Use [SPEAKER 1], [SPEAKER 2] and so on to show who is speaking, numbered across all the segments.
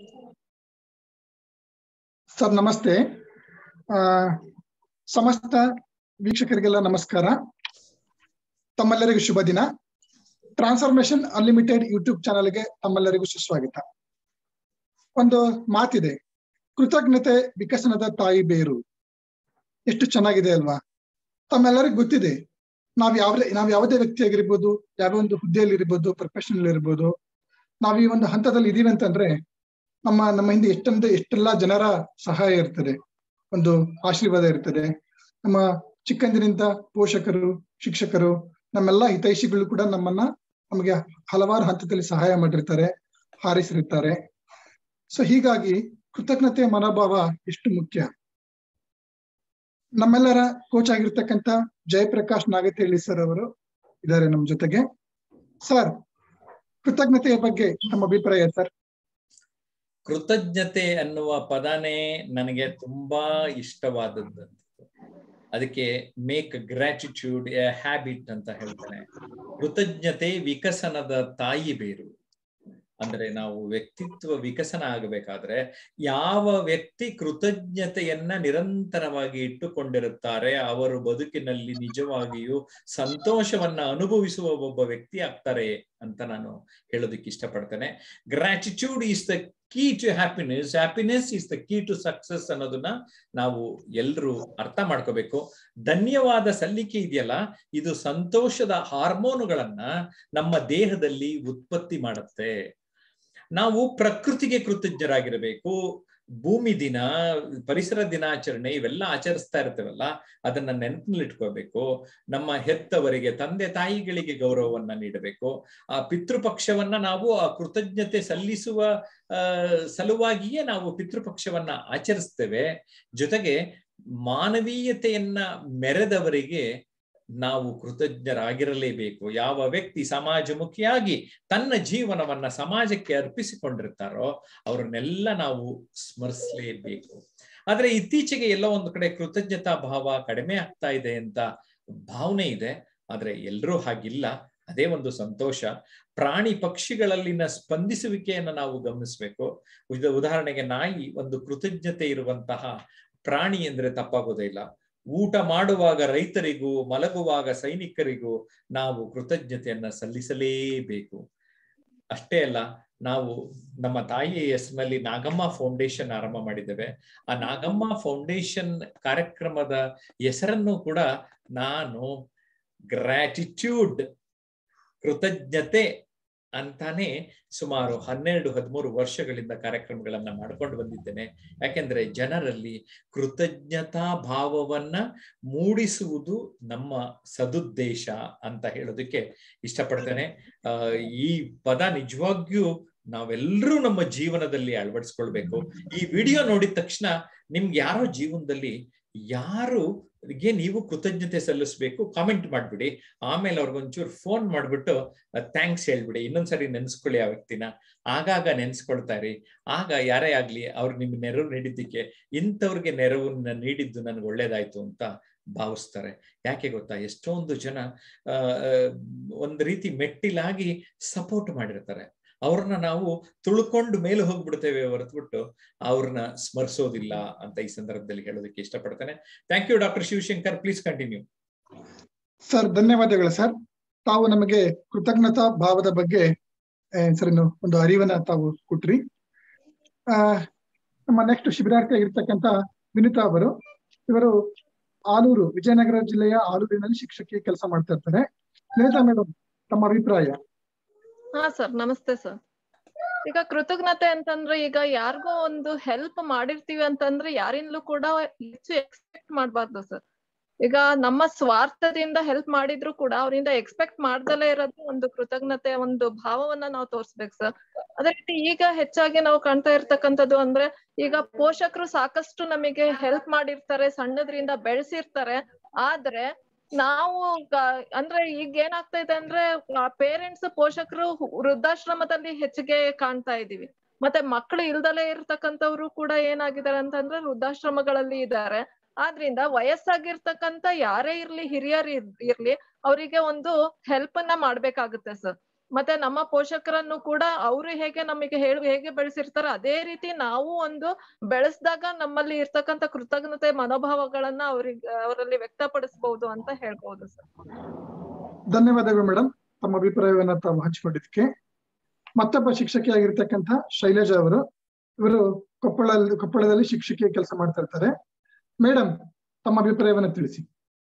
[SPEAKER 1] Sir ನಮಸ್ತೆ ಆ, ಸಮಸ್ತ ವೀಕ್ಷಕರಿಗೆಲ್ಲ ನಮಸ್ಕಾರ ತಮ್ಮೆಲ್ಲರಿಗೂ ಶುಭ ದಿನ ಟ್ರಾನ್ಸ್ಫಾರ್ಮೇಶನ್ ಅನ್ಲಿಮಿಟೆಡ್ ಯೂಟ್ಯೂಬ್ ಚಾನಲ್ಗೆ ತಮ್ಮೆಲ್ಲರಿಗೂ ಸುಸ್ವಾಗತ ಒಂದು ಮಾತಿದೆ ಕೃತಜ್ಞತೆ ವಿಕಸನದ ತಾಯಿ ಬೇರು ಎಷ್ಟು ಚೆನ್ನಾಗಿದೆ ಅಲ್ವಾ ತಮ್ಮೆಲ್ಲರಿಗೂ ಗೊತ್ತಿದೆ ನಾವ್ ಯಾವ ನಾವ್ ಯಾವುದೇ ವ್ಯಕ್ತಿ ಆಗಿರ್ಬೋದು ಯಾವ ಒಂದು ಹುದ್ದೆಯಲ್ಲಿ ಇರ್ಬೋದು ಪ್ರೊಫೆಷನಲ್ ಇರ್ಬೋದು ನಾವ್ ಈ ಒಂದು ಹಂತದಲ್ಲಿ ಇದೀವಿ ಅಂತಂದ್ರೆ ನಮ್ಮ ನಮ್ಮ ಹಿಂದೆ ಎಷ್ಟೊಂದು ಎಷ್ಟೆಲ್ಲಾ ಜನರ ಸಹಾಯ ಇರ್ತದೆ ಒಂದು ಆಶೀರ್ವಾದ ಇರ್ತದೆ ನಮ್ಮ ಚಿಕ್ಕಂದಿನಿಂದ ಪೋಷಕರು ಶಿಕ್ಷಕರು ನಮ್ಮೆಲ್ಲಾ ಹಿತೈಷಿಗಳು ಕೂಡ ನಮ್ಮನ್ನ ನಮಗೆ ಹಲವಾರು ಹಂತದಲ್ಲಿ ಸಹಾಯ ಮಾಡಿರ್ತಾರೆ ಹಾರೈಸಿರ್ತಾರೆ ಸೊ ಹೀಗಾಗಿ ಕೃತಜ್ಞತೆ ಮನೋಭಾವ ಎಷ್ಟು ಮುಖ್ಯ ನಮ್ಮೆಲ್ಲರ ಕೋಚ್ ಆಗಿರ್ತಕ್ಕಂಥ ಜಯಪ್ರಕಾಶ್ ನಾಗತಿಹಳ್ಳಿ ಸರ್ ಅವರು ಇದ್ದಾರೆ ನಮ್ಮ ಜೊತೆಗೆ ಸರ್ ಕೃತಜ್ಞತೆಯ ಬಗ್ಗೆ ನಮ್ಮ ಅಭಿಪ್ರಾಯ ಸರ್
[SPEAKER 2] ಕೃತಜ್ಞತೆ ಅನ್ನುವ ಪದನೇ ನನಗೆ ತುಂಬಾ ಇಷ್ಟವಾದದ್ದು ಅದಕ್ಕೆ ಮೇಕ್ ಗ್ರಾಟಿಟ್ಯೂಡ್ ಎ ಹ್ಯಾಬಿಟ್ ಅಂತ ಹೇಳ್ತಾನೆ ಕೃತಜ್ಞತೆ ವಿಕಸನದ ತಾಯಿ ಬೇರು ಅಂದ್ರೆ ನಾವು ವ್ಯಕ್ತಿತ್ವ ವಿಕಸನ ಆಗಬೇಕಾದ್ರೆ ಯಾವ ವ್ಯಕ್ತಿ ಕೃತಜ್ಞತೆಯನ್ನ ನಿರಂತರವಾಗಿ ಇಟ್ಟುಕೊಂಡಿರುತ್ತಾರೆ ಅವರು ಬದುಕಿನಲ್ಲಿ ನಿಜವಾಗಿಯೂ ಸಂತೋಷವನ್ನ ಅನುಭವಿಸುವ ಒಬ್ಬ ವ್ಯಕ್ತಿ ಆಗ್ತಾರೆ ಅಂತ ನಾನು ಹೇಳೋದಕ್ಕೆ ಇಷ್ಟಪಡ್ತೇನೆ gratitude is the key to happiness happiness is the key to success ಅನ್ನೋದನ್ನ ನಾವು ಎಲ್ಲರೂ ಅರ್ಥ ಮಾಡ್ಕೋಬೇಕು ಧನ್ಯವಾದ ಸಲ್ಲಿಕೆ ಇದೆಯಲ್ಲ ಇದು ಸಂತೋಷದ ಹಾರ್ಮೋನುಗಳನ್ನ ನಮ್ಮ ದೇಹದಲ್ಲಿ ಉತ್ಪತ್ತಿ ಮಾಡುತ್ತೆ ನಾವು ಪ್ರಕೃತಿಗೆ ಕೃತಜ್ಞರಾಗಿರಬೇಕು ಭೂಮಿ ದಿನ ಪರಿಸರ ದಿನಾಚರಣೆ ಇವೆಲ್ಲ ಆಚರಿಸ್ತಾ ಇರ್ತೇವಲ್ಲ ಅದನ್ನ ನೆನಪಿನಲ್ಲಿಟ್ಕೋಬೇಕು ನಮ್ಮ ಹೆತ್ತವರಿಗೆ ತಂದೆ ತಾಯಿಗಳಿಗೆ ಗೌರವವನ್ನ ನೀಡಬೇಕು ಆ ಪಿತೃಪಕ್ಷವನ್ನ ನಾವು ಆ ಕೃತಜ್ಞತೆ ಸಲ್ಲಿಸುವ ಸಲುವಾಗಿಯೇ ನಾವು ಪಿತೃಪಕ್ಷವನ್ನ ಆಚರಿಸ್ತೇವೆ ಜೊತೆಗೆ ಮಾನವೀಯತೆಯನ್ನ ಮೆರೆದವರಿಗೆ ನಾವು ಕೃತಜ್ಞರಾಗಿರಲೇಬೇಕು ಯಾವ ವ್ಯಕ್ತಿ ಸಮಾಜಮುಖಿಯಾಗಿ ತನ್ನ ಜೀವನವನ್ನ ಸಮಾಜಕ್ಕೆ ಅರ್ಪಿಸಿಕೊಂಡಿರ್ತಾರೋ ಅವರನ್ನೆಲ್ಲ ನಾವು ಸ್ಮರಿಸಲೇಬೇಕು ಆದ್ರೆ ಇತ್ತೀಚೆಗೆ ಎಲ್ಲ ಒಂದು ಕಡೆ ಕೃತಜ್ಞತಾ ಭಾವ ಕಡಿಮೆ ಆಗ್ತಾ ಇದೆ ಅಂತ ಭಾವನೆ ಇದೆ ಆದ್ರೆ ಎಲ್ರೂ ಹಾಗಿಲ್ಲ ಅದೇ ಒಂದು ಸಂತೋಷ ಪ್ರಾಣಿ ಪಕ್ಷಿಗಳಲ್ಲಿನ ಸ್ಪಂದಿಸುವಿಕೆಯನ್ನ ನಾವು ಗಮನಿಸ್ಬೇಕು ಉದಾಹರಣೆಗೆ ನಾಯಿ ಒಂದು ಕೃತಜ್ಞತೆ ಇರುವಂತಹ ಪ್ರಾಣಿ ಅಂದ್ರೆ ತಪ್ಪಾಗೋದೇ ಇಲ್ಲ ಊಟ ಮಾಡುವಾಗ ರೈತರಿಗೂ ಮಲಗುವಾಗ ಸೈನಿಕರಿಗೂ ನಾವು ಕೃತಜ್ಞತೆಯನ್ನ ಸಲ್ಲಿಸಲೇಬೇಕು ಅಷ್ಟೇ ಅಲ್ಲ ನಾವು ನಮ್ಮ ತಾಯಿಯ ಹೆಸರಿನಲ್ಲಿ ನಾಗಮ್ಮ ಫೌಂಡೇಶನ್ ಆರಂಭ ಮಾಡಿದ್ದೇವೆ ಆ ನಾಗಮ್ಮ ಫೌಂಡೇಶನ್ ಕಾರ್ಯಕ್ರಮದ ಹೆಸರನ್ನು ಕೂಡ ನಾನು ಗ್ರಾಟಿಟ್ಯೂಡ್ ಕೃತಜ್ಞತೆ ಅಂತಾನೆ ಸುಮಾರು ಹನ್ನೆರಡು ಹದಿಮೂರು ವರ್ಷಗಳಿಂದ ಕಾರ್ಯಕ್ರಮಗಳನ್ನ ಮಾಡ್ಕೊಂಡು ಬಂದಿದ್ದೇನೆ ಯಾಕೆಂದ್ರೆ ಜನರಲ್ಲಿ ಕೃತಜ್ಞತಾ ಭಾವವನ್ನ ಮೂಡಿಸುವುದು ನಮ್ಮ ಸದುದ್ದೇಶ ಅಂತ ಹೇಳೋದಕ್ಕೆ ಇಷ್ಟಪಡ್ತೇನೆ ಆ ಈ ಪದ ನಿಜವಾಗಿಯೂ ನಾವೆಲ್ಲರೂ ನಮ್ಮ ಜೀವನದಲ್ಲಿ ಅಳವಡಿಸ್ಕೊಳ್ಬೇಕು ಈ ವಿಡಿಯೋ ನೋಡಿದ ತಕ್ಷಣ ನಿಮ್ಗೆ ಯಾರೋ ಜೀವನದಲ್ಲಿ ಯಾರು ಗೆ ನೀವು ಕೃತಜ್ಞತೆ ಸಲ್ಲಿಸ್ಬೇಕು ಕಾಮೆಂಟ್ ಮಾಡ್ಬಿಡಿ ಆಮೇಲೆ ಅವ್ರಿಗೊಂಚೂರು ಫೋನ್ ಮಾಡ್ಬಿಟ್ಟು ಥ್ಯಾಂಕ್ಸ್ ಹೇಳ್ಬಿಡಿ ಇನ್ನೊಂದ್ಸರಿ ನೆನ್ಸ್ಕೊಳ್ಳಿ ಆ ವ್ಯಕ್ತಿನ ಆಗಾಗ ನೆನ್ಸ್ಕೊಳ್ತಾ ಇರಿ ಆಗ ಯಾರೇ ಆಗ್ಲಿ ಅವ್ರು ನಿಮ್ಗೆ ನೆರವು ನೀಡಿದ್ದಕ್ಕೆ ಇಂಥವ್ರಿಗೆ ನೆರವನ್ನ ನೀಡಿದ್ದು ನನ್ಗೆ ಒಳ್ಳೇದಾಯ್ತು ಅಂತ ಭಾವಿಸ್ತಾರೆ ಯಾಕೆ ಗೊತ್ತಾ ಎಷ್ಟೊಂದು ಜನ ಅಹ್ ಒಂದ್ ರೀತಿ ಮೆಟ್ಟಿಲಾಗಿ ಸಪೋರ್ಟ್ ಮಾಡಿರ್ತಾರೆ ಅವ್ರನ್ನ ನಾವು ತುಳ್ಕೊಂಡು ಮೇಲೆ ಹೋಗ್ಬಿಡ್ತೇವೆ ಹೊರತ್ಬಿಟ್ಟು ಅವ್ರನ್ನ ಸ್ಮರಿಸೋದಿಲ್ಲ ಅಂತ ಈ ಸಂದರ್ಭದಲ್ಲಿ ಹೇಳೋದಕ್ಕೆ ಇಷ್ಟಪಡ್ತೇನೆ thank you doctor Shivashankar please continue
[SPEAKER 1] sir ಧನ್ಯವಾದಗಳು ಸರ್ ತಾವು ನಮಗೆ ಕೃತಜ್ಞತಾ ಭಾವದ ಬಗ್ಗೆ ಸರ್ ಒಂದು ಅರಿವನ್ನ ತಾವು ಕೊಟ್ರಿ ಆ ನಮ್ಮ ನೆಕ್ಸ್ಟ್ ಶಿಬಿರಾರ್ಥಿ ಆಗಿರ್ತಕ್ಕಂಥ ವಿನಿತಾ ಅವರು ಇವರು ಆಲೂರು ವಿಜಯನಗರ ಜಿಲ್ಲೆಯ ಆಲೂರಿನಲ್ಲಿ ಶಿಕ್ಷಕಿ ಕೆಲಸ ಮಾಡ್ತಾ ಇರ್ತಾರೆ ವಿನಿತಾ ಮೇಡಮ್ ತಮ್ಮ ಅಭಿಪ್ರಾಯ
[SPEAKER 3] ಹಾ ಸರ್ ನಮಸ್ತೆ ಸರ್ ಈಗ ಕೃತಜ್ಞತೆ ಅಂತಂದ್ರೆ ಈಗ ಯಾರಿಗೋ ಒಂದು ಹೆಲ್ಪ್ ಮಾಡಿರ್ತೀವಿ ಅಂತಂದ್ರೆ ಯಾರಿಂದಲೂ ಕೂಡ ಹೆಚ್ಚು ಎಕ್ಸ್ಪೆಕ್ಟ್ ಮಾಡ್ಬಾರ್ದು ಸರ್ ಈಗ ನಮ್ಮ ಸ್ವಾರ್ಥದಿಂದ ಹೆಲ್ಪ್ ಮಾಡಿದ್ರು ಕೂಡ ಅವರಿಂದ ಎಕ್ಸ್ಪೆಕ್ಟ್ ಮಾಡ್ದಲೇ ಇರೋದು ಒಂದು ಕೃತಜ್ಞತೆ ಒಂದು ಭಾವವನ್ನ ನಾವು ತೋರ್ಸ್ಬೇಕು ಸರ್ ಅದೇ ರೀತಿ ಈಗ ಹೆಚ್ಚಾಗಿ ನಾವು ಕಾಣ್ತಾ ಇರ್ತಕ್ಕಂಥದ್ದು ಅಂದ್ರೆ ಈಗ ಪೋಷಕರು ಸಾಕಷ್ಟು ನಮಗೆ ಹೆಲ್ಪ್ ಮಾಡಿರ್ತಾರೆ ಸಣ್ಣದ್ರಿಂದ ಬೆಳೆಸಿರ್ತಾರೆ ಆದ್ರೆ ನಾವು ಅಂದ್ರೆ ಈಗ ಏನಾಗ್ತಾ ಇದೆ ಅಂದ್ರೆ ಪೇರೆಂಟ್ಸ್ ಪೋಷಕರು ವೃದ್ಧಾಶ್ರಮದಲ್ಲಿ ಹೆಚ್ಚಿಗೆ ಕಾಣ್ತಾ ಇದೀವಿ ಮತ್ತೆ ಮಕ್ಕಳು ಇಲ್ದಲೇ ಇರ್ತಕ್ಕಂಥವ್ರು ಕೂಡ ಏನಾಗಿದ್ದಾರೆ ಅಂತಂದ್ರೆ ವೃದ್ಧಾಶ್ರಮಗಳಲ್ಲಿ ಇದ್ದಾರೆ ಆದ್ರಿಂದ ವಯಸ್ಸಾಗಿರ್ತಕ್ಕಂಥ ಯಾರೇ ಇರ್ಲಿ ಹಿರಿಯರ್ ಇರ್ಲಿ ಅವರಿಗೆ ಒಂದು ಹೆಲ್ಪ್ ಅನ್ನ ಮಾಡ್ಬೇಕಾಗುತ್ತೆ ಸರ್ ಮತ್ತೆ ನಮ್ಮ ಪೋಷಕರನ್ನು ಕೂಡ ಅವರು ಹೇಗೆ ನಮಗೆ ಹೇಳಿ ಹೇಗೆ ಬೆಳೆಸಿರ್ತಾರೋ ಅದೇ ರೀತಿ ನಾವು ಒಂದು ಬೆಳೆಸಿದಾಗ ನಮ್ಮಲ್ಲಿ ಇರ್ತಕ್ಕಂಥ ಕೃತಜ್ಞತೆ ಮನೋಭಾವಗಳನ್ನ ಅವ್ರಿಗೆ ಅವರಲ್ಲಿ ವ್ಯಕ್ತಪಡಿಸಬಹುದು ಅಂತ ಹೇಳ್ಬಹುದು ಸರ್
[SPEAKER 1] ಧನ್ಯವಾದಗಳು ಮೇಡಮ್ ತಮ್ಮ ಅಭಿಪ್ರಾಯವನ್ನ ತಾವು ಹಂಚಿಕೊಂಡಿದ್ದಕ್ಕೆ ಮತ್ತೊಬ್ಬ ಶಿಕ್ಷಕಿಯಾಗಿರ್ತಕ್ಕಂಥ ಶೈಲಜಾ ಅವರು ಇವರು ಕೊಪ್ಪಳ ಕೊಪ್ಪಳದಲ್ಲಿ ಶಿಕ್ಷಕಿ ಕೆಲಸ ಮಾಡ್ತಾ ಇರ್ತಾರೆ ಮೇಡಮ್ ತಮ್ಮ ಅಭಿಪ್ರಾಯವನ್ನ ತಿಳಿಸಿ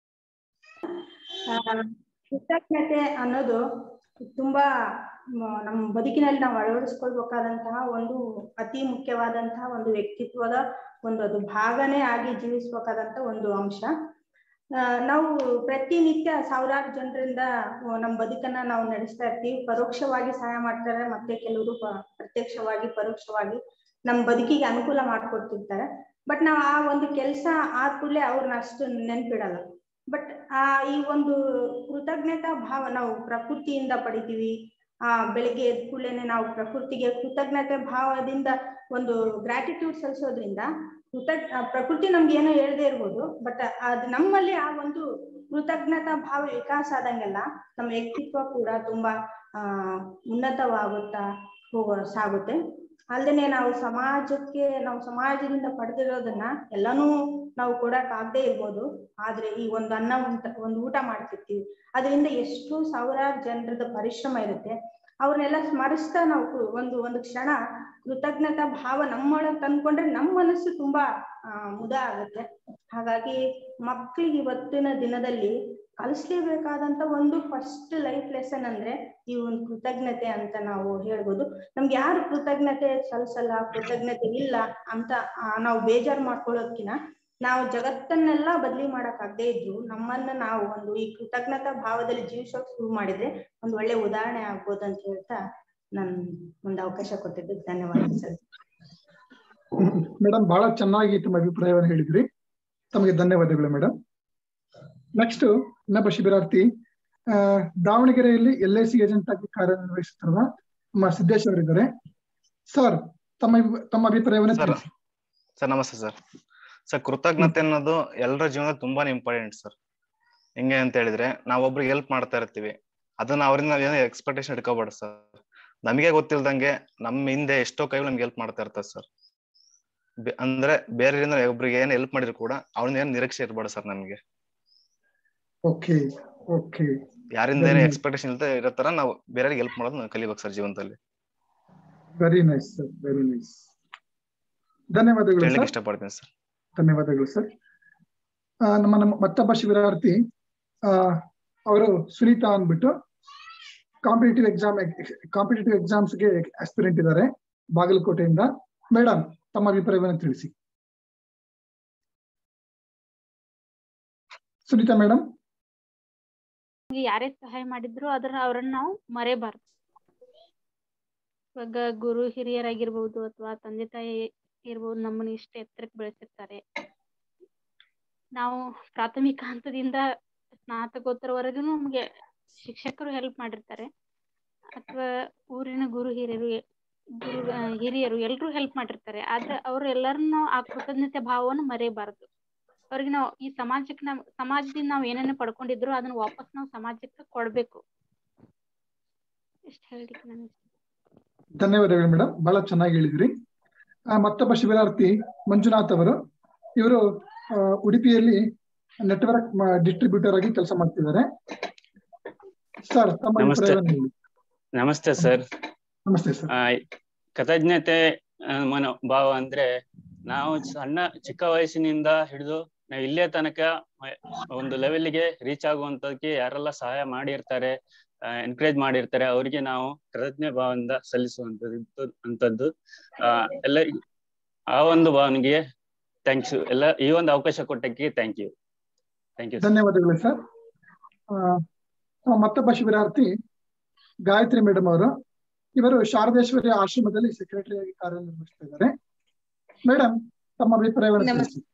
[SPEAKER 4] ಆ, ಕೃತಜ್ಞತೆ ಅನ್ನೋದು ತುಂಬಾ ಮ- ನಮ್ಮ ಬದುಕಿನಲ್ಲಿ ನಾವು ಅಳವಡಿಸ್ಕೊಳ್ಬೇಕಾದಂತಹ ಒಂದು ಅತಿ ಮುಖ್ಯವಾದಂತಹ ಒಂದು ವ್ಯಕ್ತಿತ್ವದ ಒಂದು ಅದು ಭಾಗನೇ ಆಗಿ ಜೀವಿಸ್ಬೇಕಾದಂತ ಒಂದು ಅಂಶ ಆ, ನಾವು ಪ್ರತಿನಿತ್ಯ ಸಾವಿರಾರು ಜನರಿಂದ ನಮ್ಮ ಬದುಕನ್ನ ನಾವು ನಡೆಸ್ತಾ ಇರ್ತೀವಿ ಪರೋಕ್ಷವಾಗಿ ಸಹಾಯ ಮಾಡ್ತಾರೆ ಮತ್ತೆ ಕೆಲವರು ಪ- ಪ್ರತ್ಯಕ್ಷವಾಗಿ ಪರೋಕ್ಷವಾಗಿ ನಮ್ಮ ಬದುಕಿಗೆ ಅನುಕೂಲ ಮಾಡ್ಕೊಡ್ತಿರ್ತಾರೆ ಬಟ್ ನಾವು ಆ ಒಂದು ಕೆಲಸ ಆದ ಕೂಡಲೇ ಅವ್ರನ್ನ ಅಷ್ಟು ನೆನ್ಪಿಡಲ್ಲ ಬಟ್ ಆ ಈ ಒಂದು ಕೃತಜ್ಞತಾ ಭಾವ ನಾವು ಪ್ರಕೃತಿಯಿಂದ ಪಡಿತೀವಿ ಆ ಬೆಳಿಗ್ಗೆ ಎದ್ದ ಕೂಡಲೇನೆ ನಾವು ಪ್ರಕೃತಿಗೆ ಕೃತಜ್ಞತೆ ಭಾವದಿಂದ ಒಂದು ಗ್ರಾಟಿಟ್ಯೂಡ್ ಸಲ್ಲಿಸೋದ್ರಿಂದ ಕೃತಜ್ ಆ ಪ್ರಕೃತಿ ನಮ್ಗೆ ಏನೋ ಹೇಳ್ದೇ ಇರ್ಬೋದು ಬಟ್ ಅದ್ ನಮ್ಮಲ್ಲಿ ಆ ಒಂದು ಕೃತಜ್ಞತಾ ಭಾವ ವಿಕಾಸ ಆದಂಗೆಲ್ಲ ನಮ್ಮ ವ್ಯಕ್ತಿತ್ವ ಕೂಡ ತುಂಬಾ ಆ ಉನ್ನತವಾಗುತ್ತಾ ಹೋಗೋ ಸಾಗುತ್ತೆ ಅಲ್ಲದೆ ನಾವು ಸಮಾಜಕ್ಕೆ ನಾವು ಸಮಾಜದಿಂದ ಪಡೆದಿರೋದನ್ನ ಎಲ್ಲಾನು ನಾವು ಕೊಡಕ್ ಆಗದೆ ಇರ್ಬೋದು ಆದ್ರೆ ಈ ಒಂದು ಅನ್ನ ಉಂಟ ಒಂದು ಊಟ ಮಾಡ್ತಿರ್ತೀವಿ ಅದರಿಂದ ಎಷ್ಟು ಸಾವಿರಾರು ಜನರದ ಪರಿಶ್ರಮ ಇರುತ್ತೆ ಅವ್ರನ್ನೆಲ್ಲ ಸ್ಮರಿಸ್ತಾ ನಾವು ಕು- ಒಂದು ಒಂದು ಕ್ಷಣ ಕೃತಜ್ಞತಾ ಭಾವ ನಮ್ಮೊಳಗೆ ತಂದ್ಕೊಂಡ್ರೆ ನಮ್ಮ ಮನಸ್ಸು ತುಂಬಾ ಆ ಮುದ ಆಗುತ್ತೆ ಹಾಗಾಗಿ ಮಕ್ಕಳಿಗೆ ಇವತ್ತಿನ ದಿನದಲ್ಲಿ ಕಲಿಸ್ಲೇಬೇಕಾದಂತ ಒಂದು ಫಸ್ಟ್ ಲೈಫ್ ಲೆಸನ್ ಅಂದ್ರೆ ಈ ಒಂದು ಕೃತಜ್ಞತೆ ಅಂತ ನಾವು ಹೇಳ್ಬೋದು ನಮ್ಗೆ ಯಾರು ಕೃತಜ್ಞತೆ ಸಲ್ಲಿಸಲ್ಲ ಕೃತಜ್ಞತೆ ಇಲ್ಲ ಅಂತ ಆ, ನಾವು ಬೇಜಾರು ಮಾಡ್ಕೊಳ್ಳೋದ್ಕಿನ ನಾವು ಜಗತ್ತನ್ನೆಲ್ಲ ಬದಲಿ ಮಾಡಕ್ ಆಗದೆ ಇದ್ರು ನಮ್ಮನ್ನ ನಾವು ಒಂದು ಈ ಕೃತಜ್ಞತಾ ಭಾವದಲ್ಲಿ ಜೀವಿಸೋಕ್ ಶುರು ಮಾಡಿದ್ರೆ ಒಂದು ಒಳ್ಳೆ ಉದಾಹರಣೆ ಆಗ್ಬೋದು ಅಂತ ಹೇಳ್ತಾ ನನ್ ಒಂದು ಅವಕಾಶ ಕೊಟ್ಟಿದ್ದಕ್ಕೆ ಧನ್ಯವಾದ ಸರ್
[SPEAKER 1] ಮೇಡಮ್ ಬಹಳ ಚೆನ್ನಾಗಿ ತಮ್ಮ ಅಭಿಪ್ರಾಯವನ್ನು ಹೇಳಿದ್ರಿ ತಮಗೆ ಧನ್ಯವಾದಗಳು ಮೇಡಮ್ ನೆಕ್ಸ್ಟ್ ಇನ್ನೊಬ್ಬ ಶಿಬಿರಾರ್ಥಿ ಆ, ದಾವಣಗೆರೆಯಲ್ಲಿ ಎಲ್ ಐ ಸಿ ಏಜೆಂಟ್ ಆಗಿ ಕಾರ್ಯನಿರ್ವಹಿಸುತ್ತಿರುವ ನಮ್ಮ ಸಿದ್ದೇಶ್ ಅವರಿದ್ದಾರೆ ಸರ್ ತಮ್ಮ ಅಭಿ- ತಮ್ಮ ಅಭಿಪ್ರಾಯವನ್ನು
[SPEAKER 5] ಸರ್
[SPEAKER 1] ತಿಳಿಸಿ
[SPEAKER 5] ಸರ್ ನಮಸ್ತೆ ಸರ್ ಸರ್ ಕೃತಜ್ಞತೆ ಅನ್ನೋದು ಎಲ್ಲರ ಜೀವನದಲ್ಲಿ ತುಂಬಾನೇ ಇಂಪಾರ್ಟೆಂಟ್ ಸರ್ ಹೆಂಗೆ ಅಂತ ಹೇಳಿದ್ರೆ ನಾವ್ ಒಬ್ರಿಗೆ ಹೆಲ್ಪ್ ಮಾಡ್ತಾ ಇರ್ತೀವಿ ಅದನ್ನ ಅವರಿಂದ ನಾವ್ ಏನೋ ಎಕ್ಸ್ಪೆಕ್ಟೇಷನ್ ಇಟ್ಕೋಬಾರ್ದು ಸರ್ ನಮಗೆ ಗೊತ್ತಿಲ್ದಂಗೆ ನಮ್ಮ ಹಿಂದೆ ಎಷ್ಟೋ ಕೈಗಳು ನಮ್ಗೆ ಹೆಲ್ಪ್ ಮಾಡ್ತಾ ಇರ್ತಾರೆ ಸರ್ ಅಂದ್ರೆ ಬೇರೆಯಿಂದ ಒಬ್ರಿಗೆ ಏನ್ ಹೆಲ್ಪ್ ಮಾಡಿದ್ರು ಕೂಡ ಅವ್ರಿಂದ ಏನ್ ನಿರೀಕ್ಷೆ ಇರ್ಬಾರ್ದು ಸರ್ ನಮ್ಗೆ
[SPEAKER 1] ಓಕೆ ಓಕೆ
[SPEAKER 5] ಯಾರಿಂದ ಏನೇ
[SPEAKER 1] ಹ್ಮ್.
[SPEAKER 5] ಎಕ್ಸ್ಪೆಕ್ಟೇಷನ್ ಇಲ್ಲದೆ ಇರೋ ತರ ನಾವು ಬೇರೆಯವ್ರಿಗೆ ಹೆಲ್ಪ್ ಮಾಡೋದು ನಾವು ಕಲಿಬೇಕು ಸರ್ ಜೀವನದಲ್ಲಿ
[SPEAKER 1] very nice sir very nice ಧನ್ಯವಾದಗಳು
[SPEAKER 5] ಹೇಳಲಿಕ್ಕೆ
[SPEAKER 1] ಸರ್
[SPEAKER 5] ಇಷ್ಟಪಡ್ತೀನಿ ಸರ್
[SPEAKER 1] ಧನ್ಯವಾದಗಳು ಸರ್ ಆ, ನಮ್ಮ ನಮ್ಮ ಮತ್ತೊಬ್ಬ ಶಿಬಿರಾರ್ಥಿ ಆ, ಅವರು ಸುನೀತಾ ಅಂದ್ಬಿಟ್ಟು ಕಾಂಪಿಟೇಟಿವ್ ಎಕ್ಸಾಮ್ ಕಾಂಪಿಟೇಟಿವ್ ಎಕ್ಸಾಮ್ಸ್ಗೆ ಆಸ್ಪಿರೆಂಟ್ ಇದ್ದಾರೆ ಬಾಗಲಕೋಟೆಯಿಂದ ಮೇಡಮ್ ತಮ್ಮ ಅಭಿಪ್ರಾಯವನ್ನು ತಿಳಿಸಿ ಸುನೀತಾ ಮೇಡಮ್
[SPEAKER 6] ನಮ್ಗೆ ಯಾರೇ ಸಹಾಯ ಮಾಡಿದ್ರು ಅದನ್ನ ಅವ್ರನ್ನ ನಾವು ಮರೆಯಬಾರ್ದು ಇವಾಗ ಗುರು ಹಿರಿಯರಾಗಿರ್ಬೋದು ಅಥವಾ ತಂದೆ ತಾಯಿ ಇರ್ಬೋದು ನಮ್ಮನ್ನ ಇಷ್ಟ ಎತ್ತರಕ್ಕೆ ಬೆಳೆಸಿರ್ತಾರೆ ನಾವು ಪ್ರಾಥಮಿಕ ಹಂತದಿಂದ ಸ್ನಾತಕೋತ್ತರವರೆಗೂ ನಮ್ಗೆ ಶಿಕ್ಷಕರು ಹೆಲ್ಪ್ ಮಾಡಿರ್ತಾರೆ ಅಥವಾ ಊರಿನ ಗುರು ಹಿರಿಯರು ಗುರು ಆ, ಹಿರಿಯರು ಎಲ್ರೂ ಹೆಲ್ಪ್ ಮಾಡಿರ್ತಾರೆ ಆದ್ರೆ ಅವ್ರು ಎಲ್ಲರನ್ನು ಆ ಕೃತಜ್ಞತೆ ಭಾವವನ್ನು ಮರೆಯಬಾರದು ಅವ್ರಿಗೆ ನಾವು ಈ ಸಮಾಜಕ್ಕೆ ನಾವು ಸಮಾಜದಿಂದ ನಾವು ಏನೇನು ಪಡ್ಕೊಂಡಿದ್ರು ಅದನ್ನ ವಾಪಸ್ ನಾವು ಸಮಾಜಕ್ಕೆ ಕೊಡ್ಬೇಕು ಇಷ್ಟ ಹೇಳಿಕ್ಕೆ ನಾನು
[SPEAKER 1] ಧನ್ಯವಾದಗಳು ಮೇಡಮ್ ಬಹಳ ಚೆನ್ನಾಗಿ ಹೇಳಿದ್ರಿ ಆ, ಮತ್ತೊಬ್ಬ ಶಿಬಿರಾರ್ಥಿ ಮಂಜುನಾಥ್ ಅವರು ಇವರು ಆ, ಉಡುಪಿಯಲ್ಲಿ ನೆಟ್ವರ್ಕ್ ಡಿಸ್ಟ್ರಿಬ್ಯೂಟರ್ ಆಗಿ ಕೆಲಸ ಮಾಡ್ತಿದ್ದಾರೆ ಸರ್ ತಮ್ಮ
[SPEAKER 7] ನಮಸ್ತೆ.
[SPEAKER 1] ಅಭಿಪ್ರಾಯವನ್ನು ಹೇಳಿ
[SPEAKER 7] ನಮಸ್ತೆ ಸರ್
[SPEAKER 1] ನಮಸ್ತೆ ಸರ್
[SPEAKER 7] ಆ, ಕೃತಜ್ಞತೆ ಆ, ಮನೋಭಾವ ಅಂದ್ರೆ ನಾವು ಸಣ್ಣ ಚಿಕ್ಕ ವಯಸ್ಸಿನಿಂದ ಹಿಡಿದು ನಾವು ಇಲ್ಲೇ ತನಕ ಮ- ಒಂದು ಲೆವೆಲ್ಗೆ ರೀಚ್ ಆಗುವಂತದಕ್ಕೆ ಯಾರೆಲ್ಲ ಸಹಾಯ ಮಾಡಿರ್ತಾರೆ ಎನ್ಕರೇಜ್ ಮಾಡಿರ್ತಾರೆ ಅವರಿಗೆ ನಾವು ಕೃತಜ್ಞ ಭಾವದಿಂದ ಸಲ್ಲಿಸುವಂತದ್ದು ಅಂತದ್ದು ಆ ಎಲ್ಲರಿಗೂ ಆ ಒಂದು ಭಾವನೆಗೆ ಥ್ಯಾಂಕ್ಸ್ ಎಲ್ಲ ಈ ಒಂದು ಅವಕಾಶ ಕೊಟ್ಟಕ್ಕೆ ಥ್ಯಾಂಕ್ ಯು ಥ್ಯಾಂಕ್ ಯು
[SPEAKER 1] ಧನ್ಯವಾದಗಳು ಸರ್ ಆ, ನಮ್ಮ ಮತ್ತೊಬ್ಬ ಶಿಬಿರಾರ್ಥಿ ಗಾಯತ್ರಿ ಮೇಡಮ್ ಅವರು ಇವರು ಶಾರದೇಶ್ವರಿ ಆಶ್ರಮದಲ್ಲಿ ಸೆಕ್ರೆಟರಿ ಆಗಿ ಕಾರ್ಯನಿರ್ವಹಿಸ್ತಾ ಇದ್ದಾರೆ ಮೇಡಮ್ ತಮ್ಮ ಅಭಿಪ್ರಾಯವನ್ನು
[SPEAKER 8] ನಮಸ್ತೆ.
[SPEAKER 1] ತಿಳಿಸಿ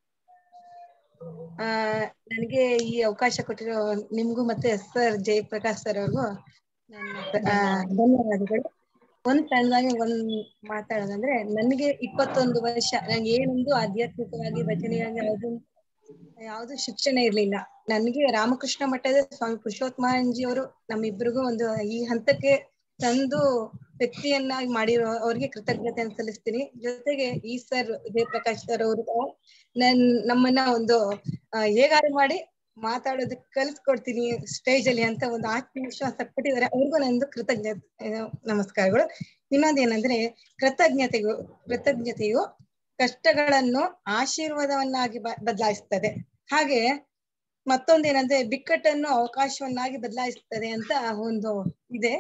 [SPEAKER 8] ಆ ನನಗೆ ಈ ಅವಕಾಶ ಕೊಟ್ಟಿರೋ ನಿಮ್ಗೂ ಮತ್ತೆ ಸರ್ ಜಯಪ್ರಕಾಶ್ ಸರ್ ಅವ್ರಿಗೂ ನನ್ನ ಆ, ಧನ್ಯವಾದಗಳು ಒಂದ್ ಸಣ್ಣದಾಗಿ ಒಂದ್ ಮಾತಾಡೋದಂದ್ರೆ ನನಗೆ ಇಪ್ಪತ್ತೊಂದು ವರ್ಷ ನಂಗೆ ಏನೊಂದು ಆಧ್ಯಾತ್ಮಿಕವಾಗಿ ರಚನೆಯಾಗಿ ಯಾವ್ದು ಯಾವುದು ಶಿಕ್ಷಣ ಇರ್ಲಿಲ್ಲ ನನ್ಗೆ ರಾಮಕೃಷ್ಣ ಮಠದ ಸ್ವಾಮಿ ಪುರುಷೋತ್ತಮಾನಂಜಿ ಅವರು ನಮ್ಮಿಬ್ಬರಿಗೂ ಒಂದು ಈ ಹಂತಕ್ಕೆ ತಂದು ವ್ಯಕ್ತಿಯನ್ನಾಗಿ ಮಾಡಿರೋ ಅವ್ರಿಗೆ ಕೃತಜ್ಞತೆಯನ್ನು ಸಲ್ಲಿಸ್ತೀನಿ ಜೊತೆಗೆ ಈ ಸರ್ ಜಯಪ್ರಕಾಶ್ ಸರ್ ಅವರು ನನ್ ನಮ್ಮನ್ನ ಒಂದು ಆ, ಹೇಗಾರು ಮಾಡಿ ಮಾತಾಡೋದಕ್ಕೆ ಕಲಿಸ್ಕೊಡ್ತೀನಿ ಸ್ಟೇಜ್ ಅಲ್ಲಿ ಅಂತ ಒಂದು ಆತ್ಮವಿಶ್ವಾಸ ಕೊಟ್ಟಿದ್ದಾರೆ ಅವ್ರಿಗೂ ನಂದು ಕೃತಜ್ಞತೆ ಆ, ನಮಸ್ಕಾರಗಳು ಇನ್ನೊಂದೇನಂದ್ರೆ ಕೃತಜ್ಞತೆಯು ಕೃತಜ್ಞತೆಯು ಕಷ್ಟಗಳನ್ನು ಆಶೀರ್ವಾದವನ್ನಾಗಿ ಬ- ಬದಲಾಯಿಸ್ತದೆ ಹಾಗೆ ಮತ್ತೊಂದೇನಂದ್ರೆ ಬಿಕ್ಕಟ್ಟನ್ನು ಅವಕಾಶವನ್ನಾಗಿ ಬದಲಾಯಿಸ್ತದೆ ಅಂತ ಒಂದು ಇದೆ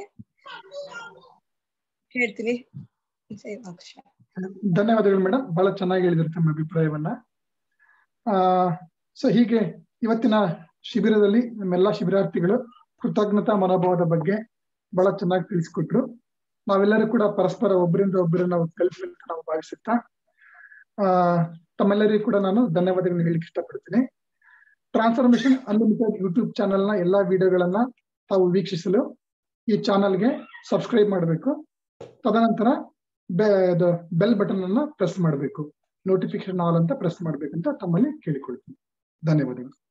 [SPEAKER 8] ಹೇಳ್ತೀನಿ ಜೈ ರಾಮಕೃಷ್ಣ
[SPEAKER 1] ಧನ್ಯವಾದಗಳು ಮೇಡಮ್ ಬಹಳ ಚೆನ್ನಾಗಿ ಹೇಳಿದ್ರು ತಮ್ಮ ಅಭಿಪ್ರಾಯವನ್ನ ಆ ಸೊ ಹೀಗೆ ಇವತ್ತಿನ ಶಿಬಿರದಲ್ಲಿ ನಮ್ಮೆಲ್ಲಾ ಶಿಬಿರಾರ್ಥಿಗಳು ಕೃತಜ್ಞತಾ ಮನೋಭಾವದ ಬಗ್ಗೆ ಬಹಳ ಚೆನ್ನಾಗಿ ತಿಳಿಸ್ಕೊಟ್ರು ನಾವೆಲ್ಲರೂ ಕೂಡ ಪರಸ್ಪರ ಒಬ್ಬರಿಂದ ಒಬ್ಬರು ನಾವು ಕಲಿಸುವಂತ ನಾವು ಭಾವಿಸುತ್ತಾ ಆ ತಮ್ಮೆಲ್ಲರಿಗೂ ಕೂಡ ನಾನು ಧನ್ಯವಾದಗಳನ್ನು ಹೇಳಿಕ್ಕೆ ಇಷ್ಟಪಡ್ತೀನಿ ಟ್ರಾನ್ಸ್ಫಾರ್ಮೇಶನ್ ಅನ್ಲಿಮಿಟೆಡ್ ಯೂಟ್ಯೂಬ್ ಚಾನೆಲ್ನ ಎಲ್ಲಾ ವಿಡಿಯೋಗಳನ್ನ ತಾವು ವೀಕ್ಷಿಸಲು ಈ ಚಾನಲ್ಗೆ ಸಬ್ಸ್ಕ್ರೈಬ್ ಮಾಡಬೇಕು ತದನಂತರ ಬೆಲ್ ಬಟನ್ ಅನ್ನ ಪ್ರೆಸ್ ಮಾಡಬೇಕು ನೋಟಿಫಿಕೇಶನ್ ಆಲ್ ಅಂತ ಪ್ರೆಸ್ ಮಾಡ್ಬೇಕಂತ ತಮ್ಮಲ್ಲಿ ಕೇಳಿಕೊಳ್ತೀನಿ ಧನ್ಯವಾದಗಳು